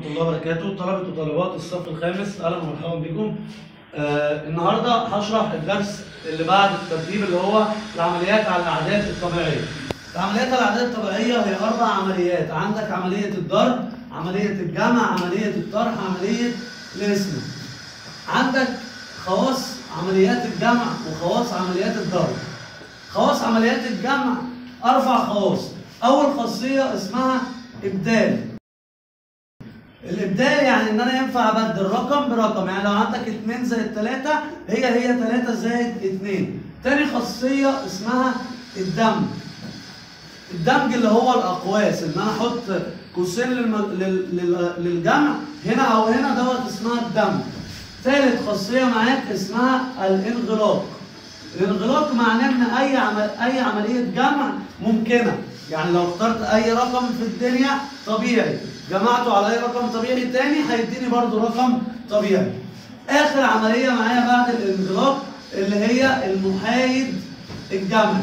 الله وبركاته طلبة وطالبات الصف الخامس أهلا ومرحبا بكم آه النهارده هشرح الدرس اللي بعد الترتيب اللي هو العمليات على الأعداد الطبيعية. العمليات على الأعداد الطبيعية هي أربع عمليات عندك عملية الضرب عملية الجمع عملية الطرح عملية القسمة. عندك خواص عمليات الجمع وخواص عمليات الضرب. خواص عمليات الجمع أربع خواص. أول خاصية اسمها إبدال. الابدال يعني ان انا ينفع ابدل رقم برقم يعني لو عندك 2 زائد 3 هي هي 3 زائد 2 تاني خاصيه اسمها الدمج الدمج اللي هو الاقواس ان انا احط قوسين للم... لل... لل... للجمع هنا او هنا دوت اسمها الدمج ثالث خاصيه معاك اسمها الانغلاق الانغلاق معناه ان اي عمل... اي عمليه جمع ممكنه يعني لو اخترت اي رقم في الدنيا طبيعي جمعته على اي رقم طبيعي تاني هيديني برضو رقم طبيعي اخر عمليه معايا بعد الانغلاق اللي هي المحايد الجمعي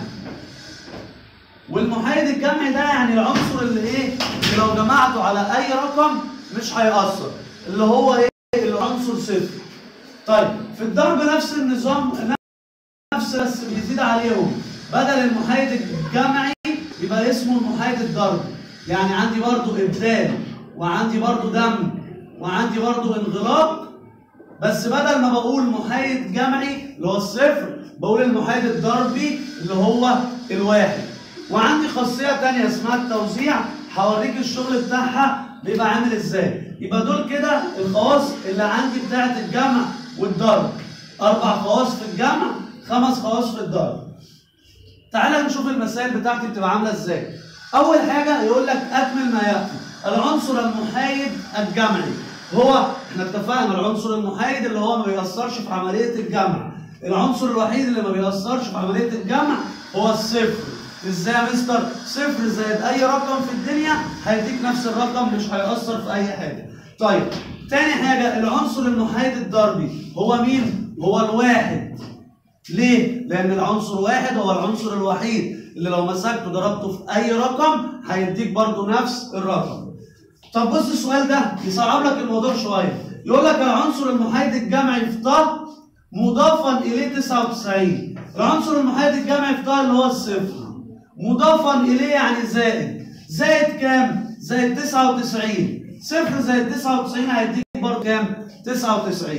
والمحايد الجمعي ده يعني العنصر اللي ايه اللي لو جمعته على اي رقم مش هيأثر اللي هو ايه العنصر صفر طيب في الضرب نفس النظام نفس بس بيزيد عليهم بدل المحايد الجمعي يبقى اسمه المحايد الضرب يعني عندي برضو ابدال وعندي برضو دمج وعندي برضو انغلاق بس بدل ما بقول محايد جمعي اللي هو الصفر بقول المحايد الضربي اللي هو الواحد وعندي خاصية تانية اسمها التوزيع هوريك الشغل بتاعها بيبقى عامل ازاي يبقى دول كده الخواص اللي عندي بتاعت الجمع والضرب اربع خواص في الجمع خمس خواص في الضرب تعالى نشوف المسائل بتاعتي بتبقى عامله ازاي اول حاجه يقول لك اكمل ما ياتي العنصر المحايد الجمعي هو احنا اتفقنا العنصر المحايد اللي هو ما بيأثرش في عمليه الجمع العنصر الوحيد اللي ما بيأثرش في عمليه الجمع هو الصفر ازاي يا مستر صفر زائد اي رقم في الدنيا هيديك نفس الرقم مش هيأثر في اي حاجه طيب تاني حاجه العنصر المحايد الضربي هو مين هو الواحد ليه؟ لأن العنصر واحد هو العنصر الوحيد اللي لو مسكته ضربته في أي رقم هيديك برضه نفس الرقم. طب بص السؤال ده يصعب لك الموضوع شوية. يقول لك العنصر المحايد الجمعي في ط مضافا إليه 99. العنصر المحايد الجمعي في ط اللي هو الصفر. مضافا إليه يعني زائد. زائد كام؟ زائد 99. صفر زائد 99 هيديك برضه كام؟ 99.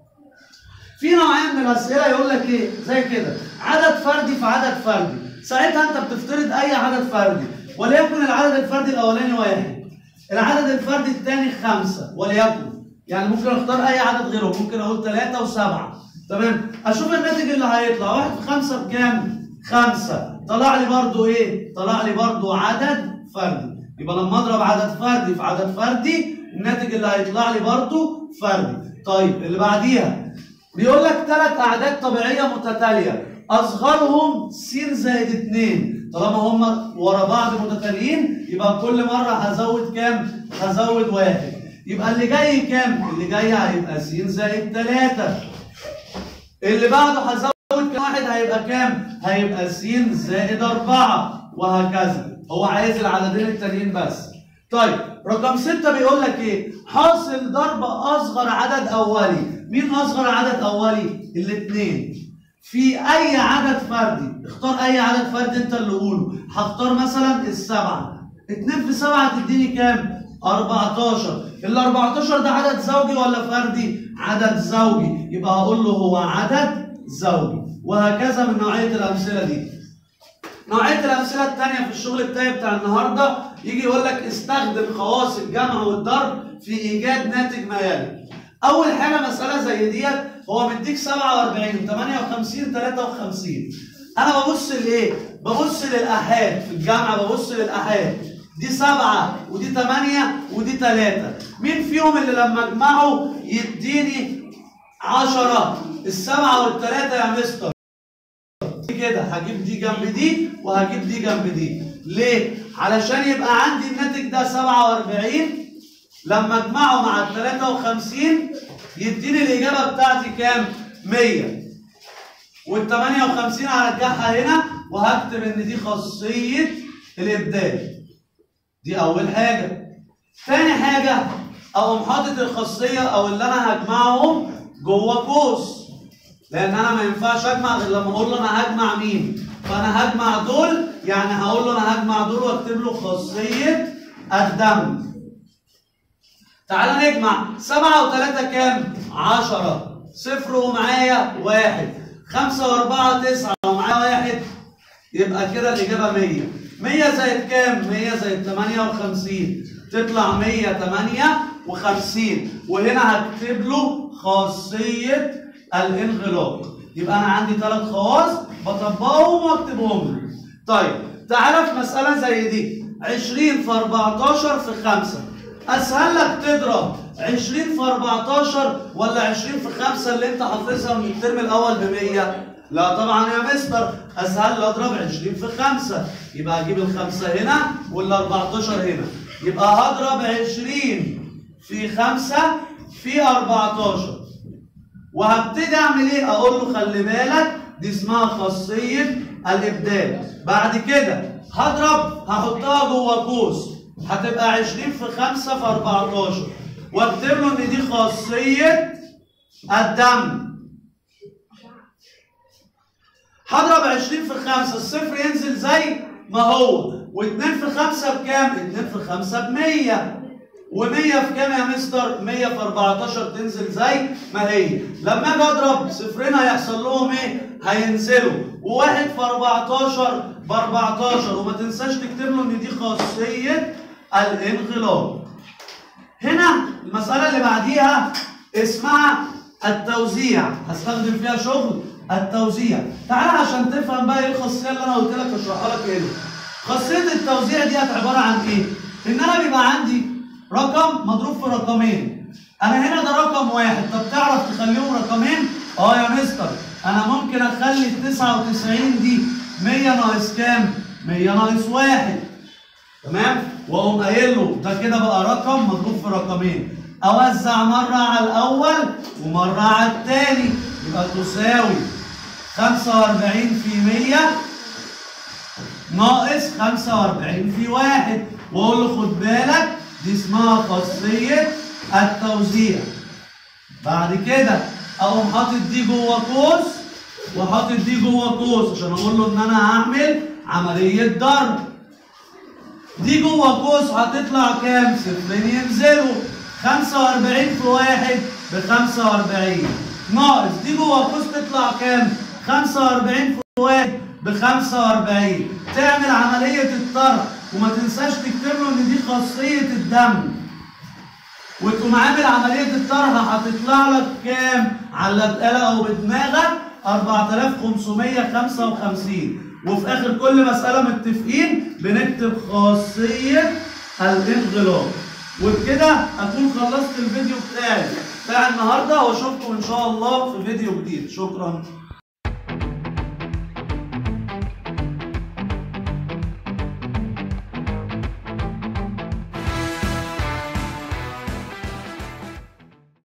في نوعين من الاسئله يقول لك ايه زي كده عدد فردي في عدد فردي ساعتها انت بتفترض اي عدد فردي وليكن العدد الفردي الاولاني واحد العدد الفردي الثاني خمسه وليكن يعني ممكن اختار اي عدد غيره ممكن اقول ثلاثه وسبعه تمام اشوف الناتج اللي هيطلع واحد في خمسه بكام؟ خمسه طلع لي برضو ايه؟ طلع لي برضو عدد فردي يبقى لما اضرب عدد فردي في عدد فردي الناتج اللي هيطلع لي برضو فردي طيب اللي بعديها بيقول لك ثلاث اعداد طبيعيه متتاليه اصغرهم س زائد 2 طالما هم ورا بعض متتاليين يبقى كل مره هزود كام؟ هزود واحد يبقى اللي جاي كام؟ اللي جاي هيبقى س زائد 3 اللي بعده هزود كام واحد هيبقى كام؟ هيبقى س زائد 4 وهكذا هو عايز العددين التانيين بس طيب رقم ستة بيقول لك ايه؟ حاصل ضرب اصغر عدد اولي، مين اصغر عدد اولي؟ الاثنين. في اي عدد فردي، اختار اي عدد فردي انت اللي قوله، هختار مثلا السبعة. 2 في 7 تديني كام؟ 14 ال 14 ده عدد زوجي ولا فردي؟ عدد زوجي، يبقى هقول له هو عدد زوجي، وهكذا من نوعية الأمثلة دي. نوعيه الامثله الثانيه في الشغل بتاعي بتاع النهارده يجي يقول لك استخدم خواص الجمع والضرب في ايجاد ناتج ما يلي. اول حاجه مساله زي ديت هو مديك 47 58 53 انا ببص لايه؟ ببص للاحاد في الجمع ببص للاحاد دي سبعة ودي ثمانية ودي ثلاثة مين فيهم اللي لما اجمعه يديني عشرة السبعة والثلاثة يا مستر كده هجيب دي جنب دي وهجيب دي جنب دي ليه علشان يبقى عندي الناتج ده 47 لما اجمعه مع ال 53 يديني الاجابه بتاعتي كام 100 وال 58 هرجعها هنا وهكتب ان دي خاصيه الابدال دي اول حاجه تاني حاجه اقوم حاطط الخاصيه او اللي انا هجمعهم جوه قوس لان انا ما ينفعش اجمع غير لما اقول له انا هجمع مين فانا هجمع دول يعني هقول له انا هجمع دول واكتب له خاصيه الدم تعالى نجمع سبعة وثلاثة كام؟ عشرة صفر ومعايا واحد خمسة وأربعة تسعة ومعايا واحد يبقى كده الإجابة مية مية زائد كام؟ مية زائد تمانية وخمسين تطلع مية تمانية وخمسين وهنا هكتب له خاصية الانغلاق يبقى أنا عندي ثلاث خواص بطبقهم واكتبهم له طيب تعالى في مسألة زي دي 20 في 14 في 5 اسهل لك تضرب 20 في 14 ولا 20 في 5 اللي انت حافظها من الترم الاول ب 100 لا طبعا يا مستر اسهل لي اضرب 20 في 5 يبقى اجيب الخمسه هنا وال 14 هنا يبقى هضرب 20 في 5 في 14 وهبتدي اعمل ايه اقول له خلي بالك دي اسمها خاصيه الابدال بعد كده هضرب هحطها جوه قوس هتبقى 20 في 5 في 14 واكتب له ان دي خاصيه الدم هضرب 20 في 5 الصفر ينزل زي ما هو و2 في 5 بكام 2 في 5 ب 100 و100 في كام يا مستر 100 في 14 تنزل زي ما هي لما اجي اضرب صفرين هيحصل لهم ايه هينزلوا وواحد في 14 ب 14 وما تنساش تكتب له ان دي خاصيه الانغلاق هنا المسألة اللي بعديها اسمها التوزيع هستخدم فيها شغل التوزيع تعال عشان تفهم بقى ايه الخاصية اللي انا قلت لك اشرحها لك هنا خاصية التوزيع دي عبارة عن ايه؟ ان انا بيبقى عندي رقم مضروب في رقمين انا هنا ده رقم واحد طب تعرف تخليهم رقمين؟ اه يا مستر انا ممكن اخلي ال 99 دي 100 ناقص كام؟ 100 ناقص واحد تمام واقوم قايل له ده كده بقى رقم مضروب في رقمين اوزع مره على الاول ومره على الثاني يبقى تساوي 45 في 100 ناقص 45 في واحد واقول له خد بالك دي اسمها خاصيه التوزيع بعد كده اقوم حاطط دي جوه قوس وحاطط دي جوه قوس عشان اقول له ان انا هعمل عمليه ضرب دي جوه قوس هتطلع كام؟ صفرين ينزلوا 45 في واحد ب 45 ناقص دي جوه قوس تطلع كام؟ 45 في واحد ب 45 تعمل عملية الطرح وما تنساش تكتب له ان دي خاصية الدم وتقوم عامل عملية الطرح هتطلع لك كام؟ على الآلة أو بدماغك 4555 وفي اخر كل مساله متفقين بنكتب خاصيه الانغلاق وبكده اكون خلصت الفيديو بتاعي بتاع النهارده واشوفكم ان شاء الله في فيديو جديد شكرا